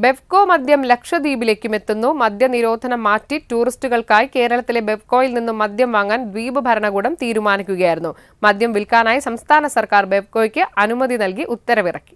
ബെവ്കോ മദ്യം ലക്ഷദ്വീപിലേക്കും എത്തുന്നു മദ്യനിരോധനം മാറ്റി ടൂറിസ്റ്റുകൾക്കായി കേരളത്തിലെ ബെവ്കോയിൽ നിന്നും മദ്യം വാങ്ങാൻ ദ്വീപ് ഭരണകൂടം തീരുമാനിക്കുകയായിരുന്നു മദ്യം വിൽക്കാനായി സംസ്ഥാന സർക്കാർ ബെവ്കോയ്ക്ക് അനുമതി നൽകി ഉത്തരവിറക്കി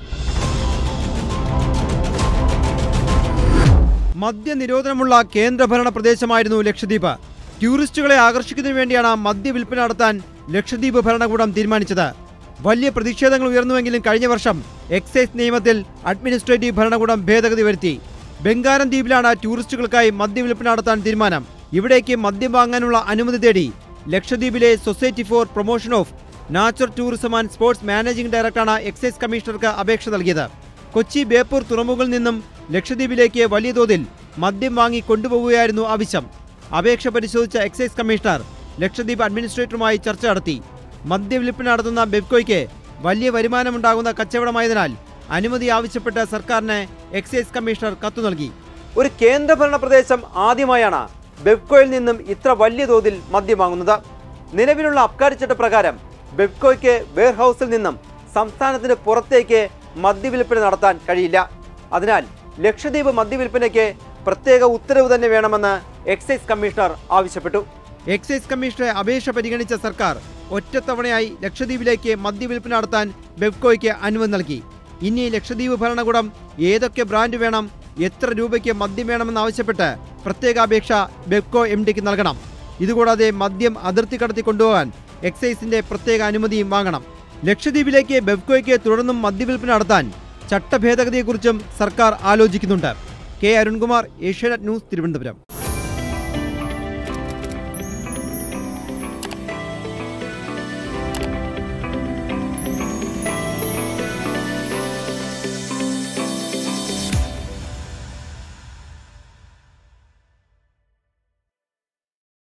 മദ്യനിരോധനമുള്ള കേന്ദ്രഭരണ പ്രദേശമായിരുന്നു ലക്ഷദ്വീപ് ടൂറിസ്റ്റുകളെ ആകർഷിക്കുന്നതിന് വേണ്ടിയാണ് മദ്യവിൽപ്പന നടത്താൻ ലക്ഷദ്വീപ് ഭരണകൂടം തീരുമാനിച്ചത് വലിയ പ്രതിഷേധങ്ങൾ ഉയർന്നുവെങ്കിലും കഴിഞ്ഞ വർഷം എക്സൈസ് നിയമത്തിൽ അഡ്മിനിസ്ട്രേറ്റീവ് ഭരണകൂടം ഭേദഗതി വരുത്തി ബംഗാരം ദ്വീപിലാണ് ടൂറിസ്റ്റുകൾക്കായി മദ്യവിൽപ്പന നടത്താൻ തീരുമാനം ഇവിടേക്ക് മദ്യം വാങ്ങാനുള്ള അനുമതി തേടി ലക്ഷദ്വീപിലെ society for promotion of natural tourism and sports managing ഡയറക്ടറാണ് എക്സൈസ് കമ്മീഷണർക്ക് അപേക്ഷ നൽകിയത് കൊച്ചി ബേപ്പൂർ തുറമുഖങ്ങളിൽ നിന്നും ലക്ഷദ്വീപിലേക്ക് വലിയ തോതിൽ മദ്യം വാങ്ങി കൊണ്ടുപോകുകയായിരുന്നു ആവശ്യം അപേക്ഷ പരിശോധിച്ച എക്സൈസ് കമ്മീഷണർ ലക്ഷദ്വീപ് അഡ്മിനിസ്ട്രേറ്ററുമായി ചർച്ച നടത്തി മദ്യവിൽപ്പന നടത്തുന്ന ബെബ്കോയ്ക്ക് വലിയ വരുമാനമുണ്ടാകുന്ന കച്ചവടമായതിനാൽ അനുമതി ആവശ്യപ്പെട്ട് സർക്കാരിന് എക്സൈസ് കമ്മീഷണർ കത്തു നൽകി ഒരു കേന്ദ്രഭരണ പ്രദേശം ആദ്യമായാണ് ബെബ്കോയിൽ നിന്നും ഇത്ര വലിയ തോതിൽ മദ്യം വാങ്ങുന്നത് നിലവിലുള്ള അബ്കാരി ചട്ടപ്രകാരം ബെബ്കോയ്ക്ക് വെയർഹൌസിൽ നിന്നും സംസ്ഥാനത്തിന് പുറത്തേക്ക് മദ്യവിൽപ്പന നടത്താൻ കഴിയില്ല അതിനാൽ ലക്ഷദ്വീപ് മദ്യവിൽപ്പനയ്ക്ക് പ്രത്യേക ഉത്തരവ് തന്നെ വേണമെന്ന് എക്സൈസ് കമ്മീഷണർ ആവശ്യപ്പെട്ടു എക്സൈസ് കമ്മീഷണറെ അപേക്ഷ പരിഗണിച്ച സർക്കാർ ഒറ്റത്തവണയായി ലക്ഷദ്വീപിലേക്ക് മദ്യവിൽപ്പന നടത്താൻ ബെബ്കോയ്ക്ക് അനുമതി നൽകി ഇനി ലക്ഷദ്വീപ് ഭരണകൂടം ഏതൊക്കെ ബ്രാൻഡ് വേണം എത്ര രൂപയ്ക്ക് മദ്യം വേണമെന്നാവശ്യപ്പെട്ട് പ്രത്യേക അപേക്ഷ ബെബ്കോ എം ഡിക്ക് നൽകണം ഇതുകൂടാതെ മദ്യം അതിർത്തി കടത്തി കൊണ്ടുപോകാൻ എക്സൈസിന്റെ പ്രത്യേക അനുമതിയും വാങ്ങണം ലക്ഷദ്വീപിലേക്ക് ബെബ്കോയ്ക്ക് തുടർന്നും മദ്യവിൽപ്പന നടത്താൻ ചട്ടഭേദഗതിയെക്കുറിച്ചും സർക്കാർ ആലോചിക്കുന്നുണ്ട് K Arunkumar Asianet news Thiruvananthapuram